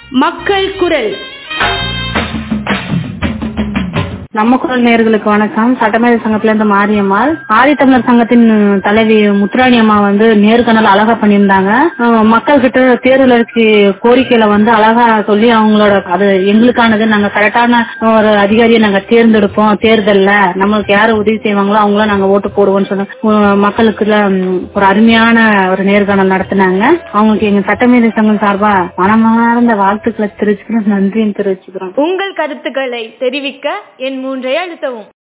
மக்கள் குரல் நம்ம குரல் நேர்களுக்கு வணக்கம் சட்டமேதை சங்கத்துல இருந்து மாரியம்மாள் ஆதித்தமிழர் சங்கத்தின் தலைவி முத்துராணி அம்மா வந்து நேர்காணல் அழகா பண்ணியிருந்தாங்க அஹ் மக்கள் கிட்ட தேர்தலுக்கு கோரிக்கையில வந்து அழகா சொல்லி அவங்களோட அது எங்களுக்கானது நாங்க கரெக்டான ஒரு அதிகாரியை நாங்க தேர்ந்தெடுப்போம் தேர்தல்ல நம்மளுக்கு யாரு உதவி செய்வாங்களோ அவங்கள நாங்க ஓட்டு போடுவோம்னு சொன்ன அஹ் மக்களுக்குள்ள ம், ஒரு அருமையான ஒரு நேர்காணல் நடத்தினாங்க அவங்களுக்கு எங்க சட்டமேதை சங்கம் சார்பா மனமார்ந்த வாழ்த்துக்களை தெரிவிச்சுக்கிறோம் நன்றியும் தெரிவிச்சுக்கிறோம் உங்கள் கருத்துக்களை தெரிவிக்க என் மூன்றை அழுத்தவும்